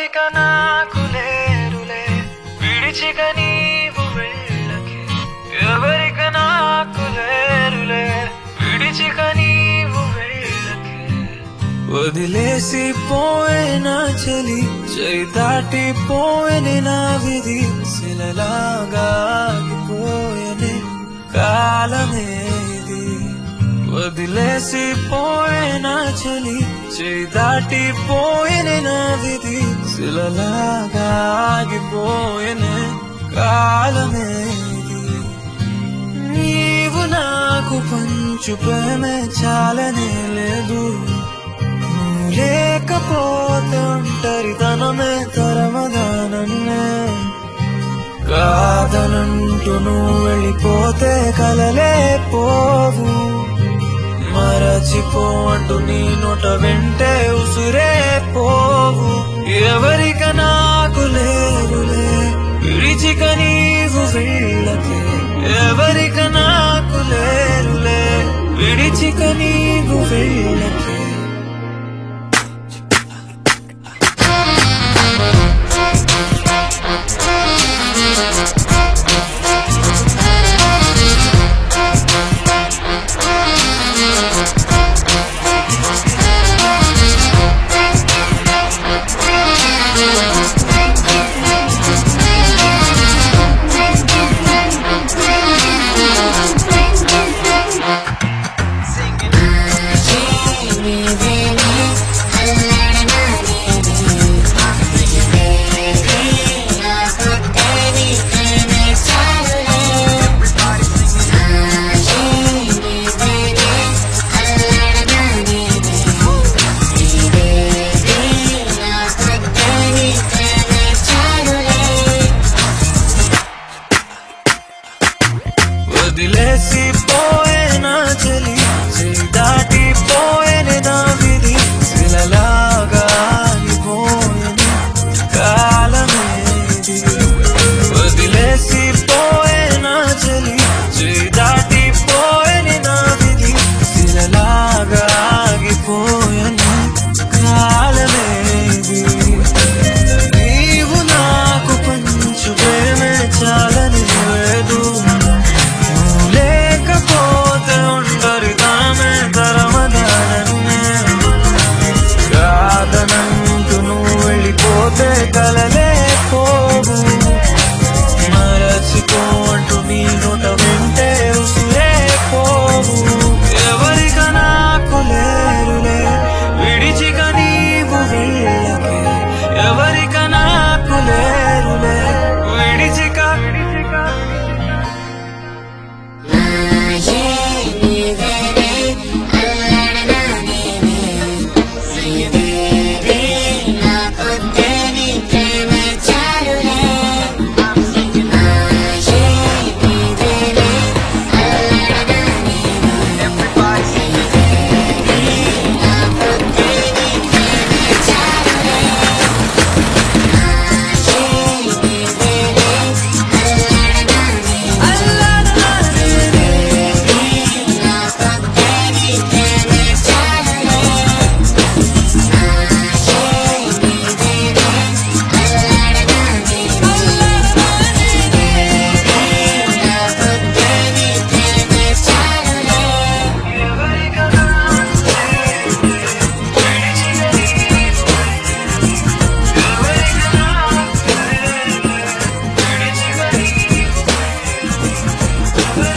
ఎవరిక నాకు లేరులే విడిచిక నీవు వెళ్ళకే ఎవరిక నాకు లేరులే విడిచిక నీవు వెళ్ళకే వదిలేసి పోయినా చలి చేయి దాటి పోయని నా విధి శిలలాగా ఆగిపోయని కాలమే ఇది వదిలేసి పోయినా చలి చేయి దాటి పోయని నా విధి శిలలాగా ఆగిపోయని కాలమే ఇది నీవు నాకు పంచు ప్రేమే చాలనే లేదు నువ్వు లేకపోతే ఒంటరితనమే తరమదానన్నే కాదనంటూ నువ్వు వెళ్ళిపోతే కలలే పోవు మరచిపో అంటూ నీ నోట వెంటే ఉసురే పోవు ఎవరిక నాకు లేరులే విడిచిక నీవు వెళ్ళకే ఎవరిక నాకు లేరులే విడిచిక నీవు వెళ్ళకే వదిలేసి పోయేనా చలి చేయి దాటి పోయేని నా విధి శిలలాగా ఆగిపోయేని కాలమే ఇది వదిలేసి పోయేనా చలి చేయి దాటి పోయేని నా విధి శిలలాగా ఆగిపోయేని కాలమే ఇది నీవు నాకు పంచు ప్రేమే చాలని లేదు నువ్వు లేకపోతే ఒంటరితనమే తరమదానన్నే కాదనంటూ నువ్వు వెళ్ళిపోతే కలలే పోవు మరచిపో అంటూ నీ నోట వెంటే ఉసురే పోవు ఎవరిక నాకు లేరులే విడిచిక నీవు వెళ్ళకే ఎవరిక నాకు లేరులే విడిచిక విడిచిక ఎవరిక నాకు లేరులే విడిచిక నీవు ఎవరిక నాకు లేరులే విడిచిక నీవు